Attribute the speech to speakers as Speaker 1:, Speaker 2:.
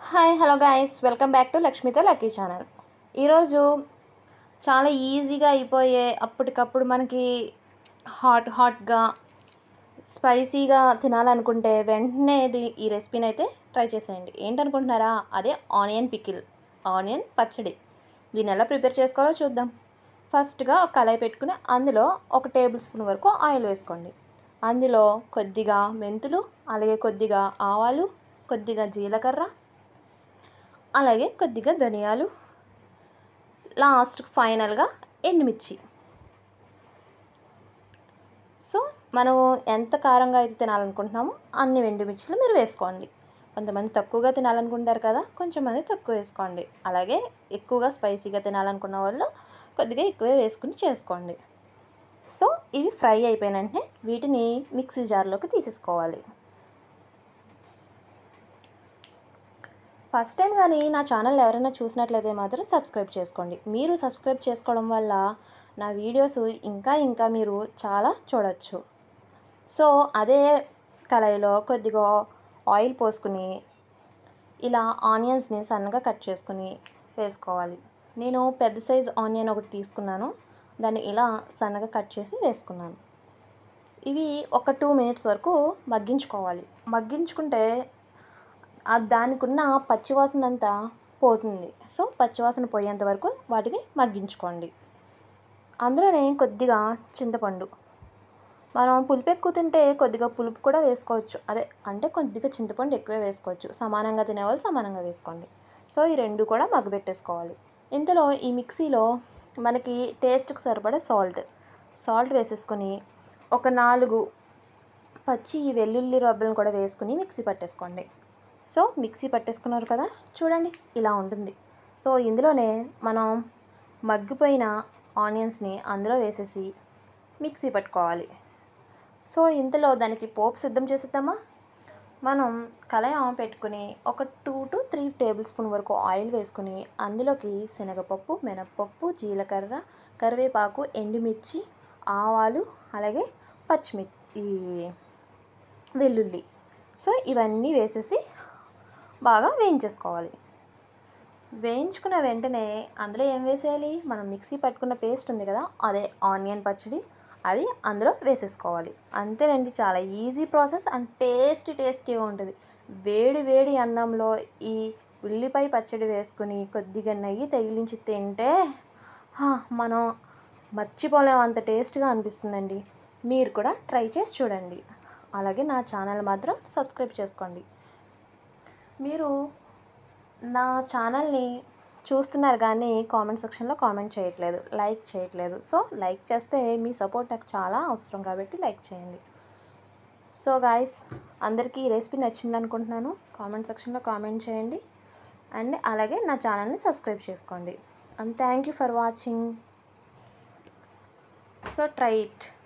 Speaker 1: hi hello guys welcome back to లక్ష్మితో lucky channel ఈరోజు చాలా ఈజీగా అయిపోయే అప్పటికప్పుడు మనకి హాట్ హాట్గా స్పైసీగా తినాలనుకుంటే వెంటనే ఇది ఈ రెసిపీని అయితే ట్రై చేసేయండి ఏంటనుకుంటున్నారా అదే ఆనియన్ పికిల్ ఆనియన్ పచ్చడి దీన్ని ఎలా ప్రిపేర్ చేసుకోవాలో చూద్దాం ఫస్ట్గా ఒక కళాయి పెట్టుకుని అందులో ఒక టేబుల్ స్పూన్ వరకు ఆయిల్ వేసుకోండి అందులో కొద్దిగా మెంతులు అలాగే కొద్దిగా ఆవాలు కొద్దిగా జీలకర్ర అలాగే కొద్దిగా ధనియాలు లాస్ట్ ఫైనల్గా ఎండుమిర్చి సో మనం ఎంత కారంగా అయితే తినాలనుకుంటున్నామో అన్ని ఎండుమిర్చిలు మీరు వేసుకోండి కొంతమంది తక్కువగా తినాలనుకుంటారు కదా కొంచెం మంది తక్కువ వేసుకోండి అలాగే ఎక్కువగా స్పైసీగా తినాలనుకున్న వాళ్ళు కొద్దిగా ఎక్కువే వేసుకుని చేసుకోండి సో ఇవి ఫ్రై అయిపోయిన వెంటనే వీటిని మిక్సీ జార్లోకి తీసేసుకోవాలి ఫస్ట్ టైం కానీ నా ఛానల్ ఎవరైనా చూసినట్లయితే మాత్రం సబ్స్క్రైబ్ చేసుకోండి మీరు సబ్స్క్రైబ్ చేసుకోవడం వల్ల నా వీడియోస్ ఇంకా ఇంకా మీరు చాలా చూడొచ్చు సో అదే కళాయిలో కొద్దిగా ఆయిల్ పోసుకుని ఇలా ఆనియన్స్ని సన్నగా కట్ చేసుకుని వేసుకోవాలి నేను పెద్ద సైజ్ ఆనియన్ ఒకటి తీసుకున్నాను దాన్ని ఇలా సన్నగా కట్ చేసి వేసుకున్నాను ఇవి ఒక టూ మినిట్స్ వరకు మగ్గించుకోవాలి మగ్గించుకుంటే ఆ దానికి ఉన్న పచ్చివాసన అంతా పోతుంది సో పచ్చివాసన పోయేంత వరకు వాటిని మగ్గించుకోండి అందులోనే కొద్దిగా చింతపండు మనం పులుపు ఎక్కువ తింటే కొద్దిగా పులుపు కూడా వేసుకోవచ్చు అదే అంటే కొద్దిగా చింతపండు ఎక్కువే వేసుకోవచ్చు సమానంగా తినేవాళ్ళు సమానంగా వేసుకోండి సో ఈ రెండు కూడా మగ్గబెట్టేసుకోవాలి ఇంతలో ఈ మిక్సీలో మనకి టేస్ట్కి సరిపడే సాల్ట్ సాల్ట్ వేసేసుకొని ఒక నాలుగు పచ్చి వెల్లుల్లి రబ్బలను కూడా వేసుకుని మిక్సీ పట్టేసుకోండి సో మిక్సీ పట్టేసుకున్నారు కదా చూడండి ఇలా ఉంటుంది సో ఇందులోనే మనం మగ్గిపోయిన ఆనియన్స్ని అందులో వేసేసి మిక్సీ పట్టుకోవాలి సో ఇంతలో దానికి పోపు సిద్ధం చేసేద్దామా మనం కళాయి పెట్టుకుని ఒక two to three tablespoon వరకు ఆయిల్ వేసుకుని అందులోకి శనగపప్పు మినప్పప్పు జీలకర్ర కరివేపాకు ఎండుమిర్చి ఆవాలు అలాగే పచ్చిమిర్చి వెల్లుల్లి సో ఇవన్నీ వేసేసి బాగా వేయించేసుకోవాలి వేయించుకున్న వెంటనే అందులో ఏం వేసేయాలి మనం మిక్సీ పట్టుకున్న పేస్ట్ ఉంది కదా అదే ఆనియన్ పచ్చడి అది అందులో వేసేసుకోవాలి అంతేనండి చాలా ఈజీ ప్రాసెస్ అండ్ టేస్టీ టేస్టీగా ఉంటుంది వేడి వేడి అన్నంలో ఈ ఉల్లిపాయ పచ్చడి వేసుకుని కొద్దిగా నెయ్యి తగిలించి తింటే హా, మనం మర్చిపోలేం అంత టేస్ట్గా అనిపిస్తుందండి మీరు కూడా ట్రై చేసి చూడండి అలాగే నా ఛానల్ మాత్రం సబ్స్క్రైబ్ చేసుకోండి మీరు నా ఛానల్ని చూస్తున్నారు కానీ కామెంట్ సెక్షన్లో కామెంట్ చేయట్లేదు లైక్ చేయట్లేదు సో లైక్ చేస్తే మీ సపోర్ట్ నాకు చాలా అవసరం కాబట్టి లైక్ చేయండి సో గాయస్ అందరికీ ఈ రెసిపీ నచ్చింది అనుకుంటున్నాను కామెంట్ సెక్షన్లో కామెంట్ చేయండి అండ్ అలాగే నా ఛానల్ని సబ్స్క్రైబ్ చేసుకోండి and thank you for watching so try it